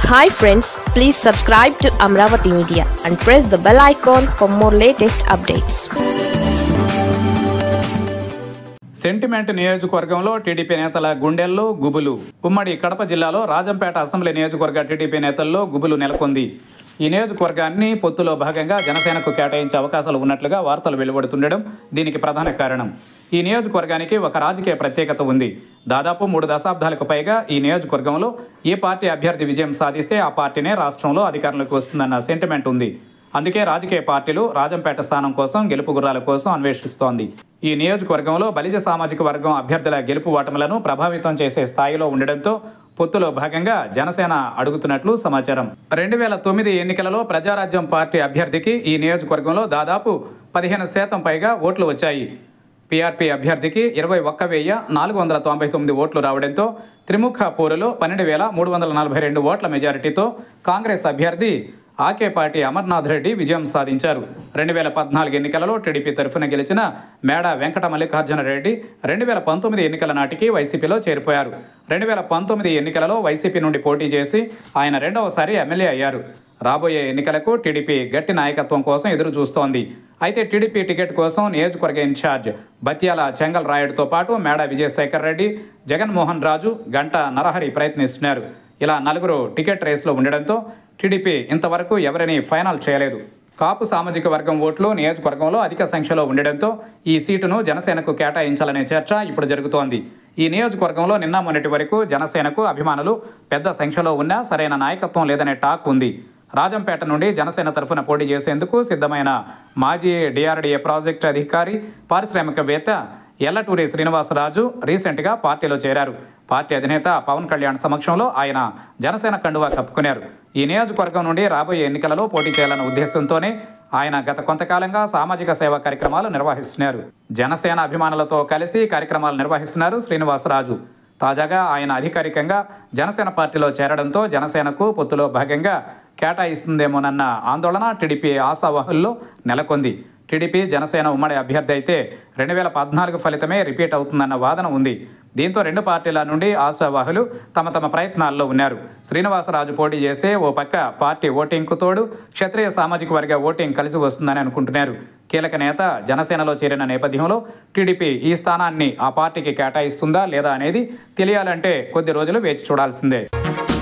hi friends please subscribe to Amaravati media and press the bell icon for more latest updates sentiment నియోజకవర్గంలో TDP నేతల గుండెల్లో గుబులు ఉమ్మడి కడప జిల్లాలో రాజంపేట అసెంబ్లీ నియోజకవర్గ టీడీపీ నేతల్లో గుబులు నెలకొంది ఈ నియోజకవర్గాన్ని పొత్తులో భాగంగా జనసేనకు కేటాయించే అవకాశాలు ఉన్నట్లుగా వార్తలు వెలువడుతుండడం దీనికి ప్రధాన కారణం ఈ నియోజకవర్గానికి ఒక రాజకీయ ప్రత్యేకత ఉంది దాదాపు మూడు దశాబ్దాలకు పైగా ఈ నియోజకవర్గంలో ఏ పార్టీ అభ్యర్థి విజయం సాధిస్తే ఆ పార్టీనే రాష్ట్రంలో అధికారంలోకి వస్తుందన్న సెంటిమెంట్ ఉంది అందుకే రాజకీయ పార్టీలు రాజంపేట స్థానం కోసం గెలుపు గుర్రాల కోసం అన్వేషిస్తోంది ఈ నియోజకవర్గంలో బలిజ సామాజిక వర్గం అభ్యర్థుల గెలుపు ఓటములను ప్రభావితం చేసే స్థాయిలో ఉండడంతో పొత్తులో భాగంగా జనసేన అడుగుతున్నట్లు సమాచారం రెండు వేల తొమ్మిది ఎన్నికలలో ప్రజారాజ్యం పార్టీ అభ్యర్థికి ఈ నియోజకవర్గంలో దాదాపు పదిహేను శాతం పైగా ఓట్లు వచ్చాయి పీఆర్పీ అభ్యర్థికి ఇరవై ఒక్క వెయ్యి నాలుగు వందల తొంభై తొమ్మిది ఓట్లు రావడంతో త్రిముఖ పోరులో పన్నెండు వేల మూడు వందల నలభై రెండు ఓట్ల మెజారిటీతో కాంగ్రెస్ అభ్యర్థి ఆకేపాటి అమర్నాథ్ రెడ్డి విజయం సాధించారు రెండు వేల పద్నాలుగు ఎన్నికలలో టీడీపీ తరఫున గెలిచిన మేడ వెంకట మల్లికార్జున రెడ్డి రెండు వేల పంతొమ్మిది ఎన్నికల నాటికి వైసీపీలో చేరిపోయారు రెండు వేల పంతొమ్మిది ఎన్నికలలో వైసీపీ నుండి పోటీ చేసి ఆయన రెండవసారి ఎమ్మెల్యే అయ్యారు రాబోయే ఎన్నికలకు టీడీపీ గట్టి నాయకత్వం కోసం ఎదురు చూస్తోంది అయితే టీడీపీ టికెట్ కోసం నియోజకవర్గ ఇన్ఛార్జ్ బత్యాల చెంగల్ రాయుడుతో పాటు మేడ విజయశేఖర్ రెడ్డి జగన్మోహన్ రాజు గంట నరహరి ప్రయత్నిస్తున్నారు ఇలా నలుగురు టికెట్ రేసులో ఉండడంతో టీడీపీ ఇంతవరకు ఎవరిని ఫైనల్ చేయలేదు కాపు సామాజిక వర్గం ఓట్లు నియోజకవర్గంలో అధిక సంఖ్యలో ఉండడంతో ఈ సీటును జనసేనకు కేటాయించాలనే చర్చ ఇప్పుడు జరుగుతోంది ఈ నియోజకవర్గంలో నిన్న మొన్నటి వరకు జనసేనకు అభిమానులు పెద్ద సంఖ్యలో ఉన్నా సరైన నాయకత్వం లేదనే టాక్ ఉంది రాజంపేట నుండి జనసేన తరఫున పోటీ చేసేందుకు సిద్ధమైన మాజీ డిఆర్డీఏ ప్రాజెక్టు అధికారి పారిశ్రామికవేత్త ఎల్లటూరి శ్రీనివాసరాజు రీసెంట్గా పార్టీలో చేరారు పార్టీ అధినేత పవన్ కళ్యాణ్ సమక్షంలో ఆయన జనసేన కండువా కప్పుకున్నారు ఈ నియోజకవర్గం నుండి రాబోయే ఎన్నికలలో పోటీ చేయాలన్న ఉద్దేశంతోనే ఆయన గత కొంతకాలంగా సామాజిక సేవా కార్యక్రమాలు నిర్వహిస్తున్నారు జనసేన అభిమానులతో కలిసి కార్యక్రమాలు నిర్వహిస్తున్నారు శ్రీనివాసరాజు తాజాగా ఆయన అధికారికంగా జనసేన పార్టీలో చేరడంతో జనసేనకు పొత్తులో భాగంగా కేటాయిస్తుందేమోనన్న ఆందోళన టీడీపీ ఆశావాహుల్లో నెలకొంది టీడీపీ జనసేన ఉమ్మడి అభ్యర్థి అయితే రెండు వేల పద్నాలుగు ఫలితమే రిపీట్ అవుతుందన్న వాదన ఉంది దీంతో రెండు పార్టీల నుండి ఆశావాహులు తమ తమ ప్రయత్నాల్లో ఉన్నారు శ్రీనివాసరాజు పోటీ చేస్తే ఓ పక్క పార్టీ ఓటింగ్కు తోడు క్షత్రియ సామాజిక వర్గ ఓటింగ్ కలిసి వస్తుందని అనుకుంటున్నారు కీలక నేత జనసేనలో చేరిన నేపథ్యంలో టీడీపీ ఈ స్థానాన్ని ఆ పార్టీకి కేటాయిస్తుందా లేదా అనేది తెలియాలంటే కొద్ది రోజులు వేచి చూడాల్సిందే